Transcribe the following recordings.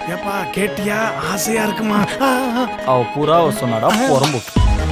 ஏப்பா கேட்டியா ஆசையா இருக்குமா ஆ, ஆ. அவ புறாவை சொன்னாடா புறம்பு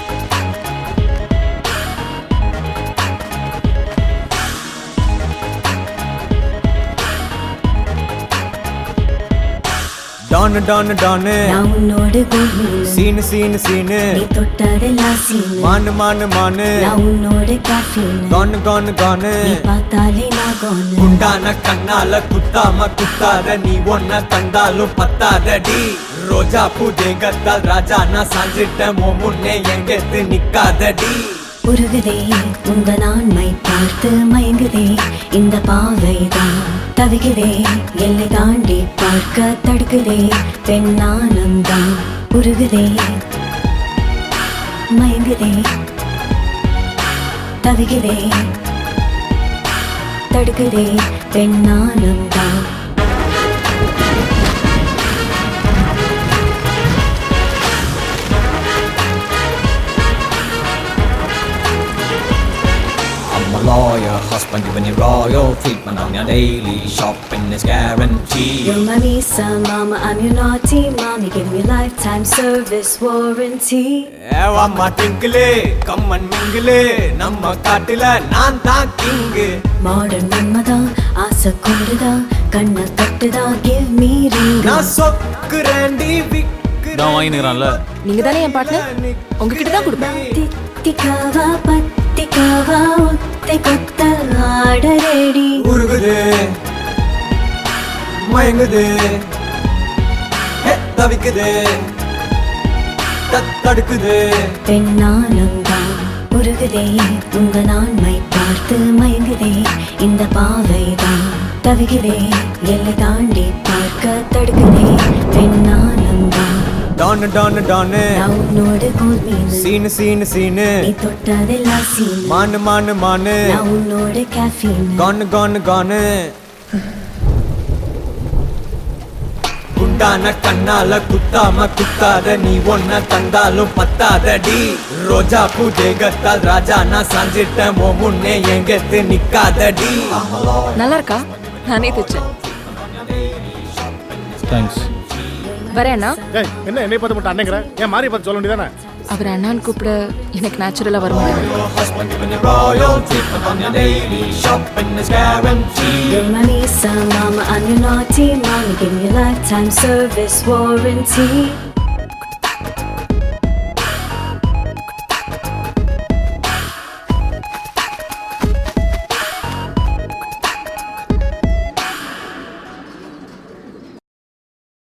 டானு டானு டானு நான் உன்னோடு கோவில் சீனு சீனு சீனு நீ தொட்டதெல்லாம் சீனு மானு மானு மானு நான் உன்னோட காஃபின் கானு கானு கானு நீ பார்த்தாலே நான் கோனு குண்டான கண்ணால குத்தாம குத்தாத நீ ஒன்ன தந்தாலும் பத்தாதடி ரோஜா பூஜைகத்தால் ராஜா நான் சாஞ்சிட்ட மோ முன்னே எங்கெத்து நிக்காதடி உருகுதே உங்க நான்மை பார்த்து மயங்குதே இந்த பாவைதான் தவிக்குதே எல்லை தாண்டி பார்க்க தடுக்குதே பெண்ணானந்தான் உருகுதே மயங்குதே தவிக்குதே தடுக்குதே பெண்ணானந்தான் I'm a lawyer, husband giving you royal treatment on your daily shopping is guaranteed. You're my Misa, mama, I'm your naughty mommy. Give me lifetime service warranty. ஏவாம்மா டிங்கிளே கம்மன் மிங்கிளே நம்ம காட்டுல நான் தான் கிங்கு மாடர்ன் மன்மதா ஆசை கொண்டுதா கண்ணை தட்டுதா கிவ் மீ ரிங் நான் சொக்குறேன்டி விக்குறேன் நான் வாங்கினுறான்ல நீங்க தானே என் பார்ட்னர் உங்ககிட்ட தான் கொடுப்பேன் தித்திக்காவா பத்திக்காவா ஒத்தை கொத்த ஆடரேடி உருகுது மயங்குது ஹே, தவிக்குது தத் தடுக்குது பெண்ணானந்தான் உருகுதே உங்க நான்மை பார்த்து மயங்குதே இந்த பாவைதான் தவிக்குதே எல்லை தாண்டி பார்க்க தடுக்குதே பெண்ணானந்தான் டானு டானு டானு நான் உன்னோடு கோல் மீன் சீனு சீனு சீனு நீ தொட்டதெல்லாம் சீனு மானு மானு மானு நான் உன்னோட caffeine. கானு கானு கானு குண்டான கண்ணால குத்தாம குத்தாத நீ ஒன்ன தந்தாலும் பத்தாதடி ரோஜா பூஜைகத்தால் ராஜா நான் சாஞ்சிட்ட மோ முன்னே எங்கெத்து நிக்காதடி நல்லா இருக்கா நானே தைச்சேன் தேங்க்ஸ் வரேன் அண்ணா ஏய் என்ன என்னை பார்த்து மட்டும் அண்ணங்கிற ஏன் மாறி பார்த்து சொல்ல வேண்டியதானே அவர் அண்ணான்னு கூப்பிட எனக்கு நேச்சுரலா வர மாட்டேங்குது Husband giving you royal treatment on your daily shopping is guaranteed. You're my Lisa, mama, I'm your naughty mommy. Give me lifetime service warranty.